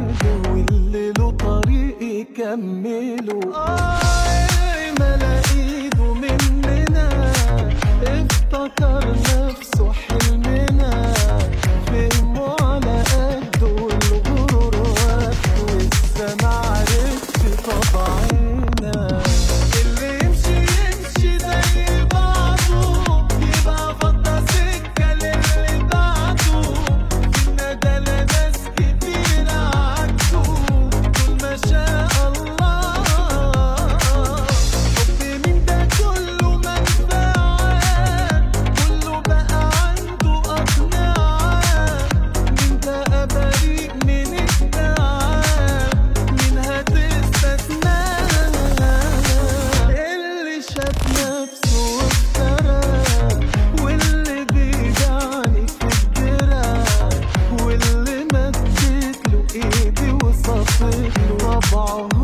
نعمله واللي له طريق يكمله آه ملا ايده مننا افتكر نفسه حلمنا فهمه على قده والغرور وقته لسه معرفش طبعنا اللي يمشي يمشي زي بعضه يبقى فضى سكة للي بعده فينا ده ناس كتير عدوا طول ما شاء الله حب من ده كله منفعة كله بقى عنده أقنعة مين بقى بريء من التعب مين هتستثنى اللي شاف نفسه وافترى واللي بيدعني في الدرع واللي مدت له ايدي وصفت له ربعه